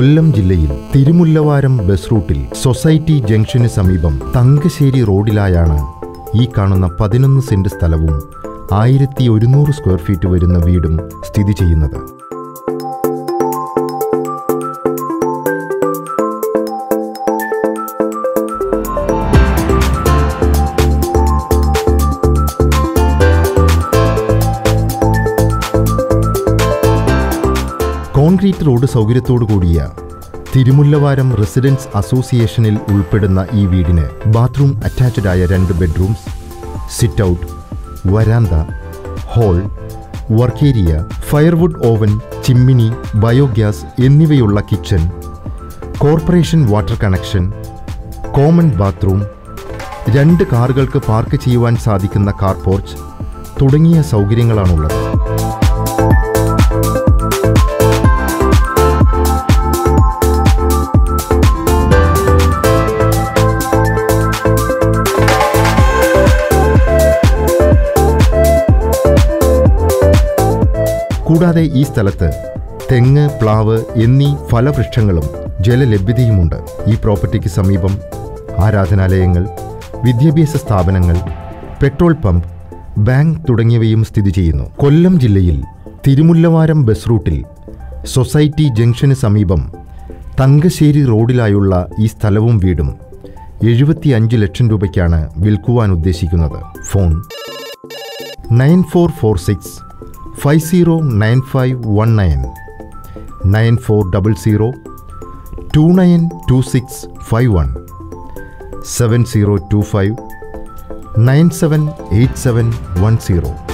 കൊല്ലം ജില്ലയിൽ തിരുമുല്ലവാരം ബസ് റൂട്ടിൽ സൊസൈറ്റി ജംഗ്ഷന് സമീപം തങ്കശ്ശേരി റോഡിലായാണ് ഈ കാണുന്ന പതിനൊന്ന് സെന്റ് സ്ഥലവും ആയിരത്തി ഒരുന്നൂറ് സ്ക്വയർ ഫീറ്റ് വരുന്ന വീടും സ്ഥിതി ചെയ്യുന്നത് കോൺക്രീറ്റ് റോഡ് സൗകര്യത്തോടു കൂടിയ തിരുമുല്ലവാരം റെസിഡൻസ് അസോസിയേഷനിൽ ഉൾപ്പെടുന്ന ഈ വീടിന് ബാത്റൂം അറ്റാച്ച്ഡ് ആയ രണ്ട് ബെഡ്റൂംസ് സിറ്റ് ഔട്ട് വരാന്ത hall work area firewood oven chimney biogas എന്നിവയുള്ള kitchen corporation water connection common bathroom രണ്ട് കാറുകൾക്ക് പാർക്ക് ചെയ്യുവാൻ സാധിക്കുന്ന കാർ പോർച്ച് തുടങ്ങിയ സൗകര്യങ്ങളാണുള്ളത് കൂടാതെ ഈ സ്ഥലത്ത് തെങ്ങ് പ്ലാവ് എന്നീ ഫലവൃക്ഷങ്ങളും ജലലഭ്യതയുമുണ്ട് ഈ പ്രോപ്പർട്ടിക്ക് സമീപം ആരാധനാലയങ്ങൾ വിദ്യാഭ്യാസ സ്ഥാപനങ്ങൾ പെട്രോൾ പമ്പ് ബാങ്ക് തുടങ്ങിയവയും സ്ഥിതി ചെയ്യുന്നു കൊല്ലം ജില്ലയിൽ തിരുമുല്ലവാരം ബസ് റൂട്ടിൽ സൊസൈറ്റി ജംഗ്ഷന് സമീപം തങ്കശ്ശേരി റോഡിലായുള്ള ഈ സ്ഥലവും വീടും എഴുപത്തിയഞ്ച് ലക്ഷം രൂപയ്ക്കാണ് വിൽക്കുവാൻ ഉദ്ദേശിക്കുന്നത് phone nine four four six five zero nine five one nine nine four double zero two nine two six five one seven zero two five nine seven eight seven one zero